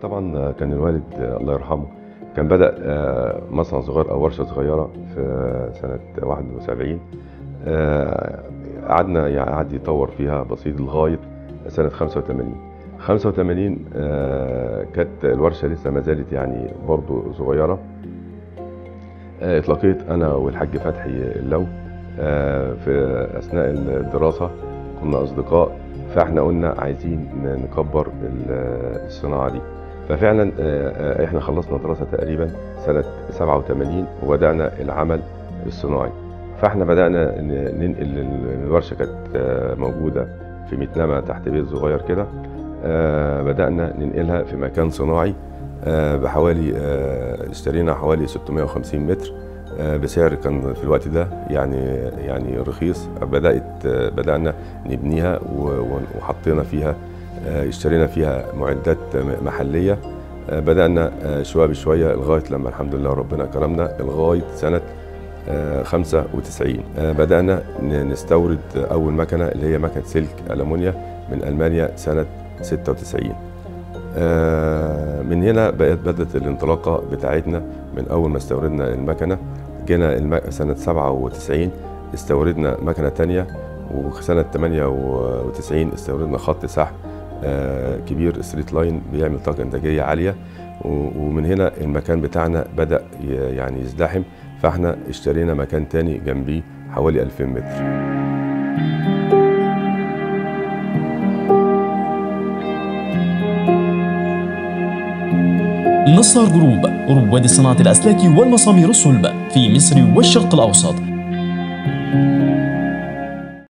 طبعا كان الوالد الله يرحمه كان بدأ آه، مصنع صغير أو ورشة صغيرة في سنة 71 آه، قعدنا يعني قعد يطور فيها بسيط لغاية سنة 85 85 آه، كانت الورشة لسه ما زالت يعني برضو صغيرة آه، اتلقيت أنا والحاج فتحي اللو آه، في أثناء الدراسة كنا أصدقاء فاحنا قلنا عايزين نكبر ال- الصناعة دي ففعلا آه، آه، احنا خلصنا دراسة تقريبا سنة 87 وبدأنا العمل الصناعي فاحنا بدأنا ن- ننقل ال- الورشة كانت آه، موجودة في ميتنما تحت بيت صغير كده آه، بدأنا ننقلها في مكان صناعي آه، بحوالي آه، اشترينا حوالي 650 متر آه، بسعر كان في الوقت ده يعني يعني رخيص بدأت آه، بدأنا نبنيها و- و- وحطينا فيها آه، اشترينا فيها معدات م- محلية آه، بدأنا آه، شوية بشوية لغاية لما الحمد لله ربنا كرمنا لغاية سنة آه، 95 آه، بدأنا ن- نستورد أول مكنة اللي هي مكنة سلك ألمونيا من ألمانيا سنة 96 آه، من هنا بقت بدأت الانطلاقة بتاعتنا من أول ما استوردنا المكنة جينا الم- سنة 97 استوردنا مكنة تانية وسنة 98 استوردنا خط سحب آه، كبير ستريت لاين بيعمل طاقة إنتاجية عالية و- ومن هنا المكان بتاعنا بدأ ي- يعني يزدحم فاحنا اشترينا مكان تاني جنبيه حوالي 2000 متر نصار جروب رواد صناعة الأسلاك والمسامير الصلب في مصر والشرق الأوسط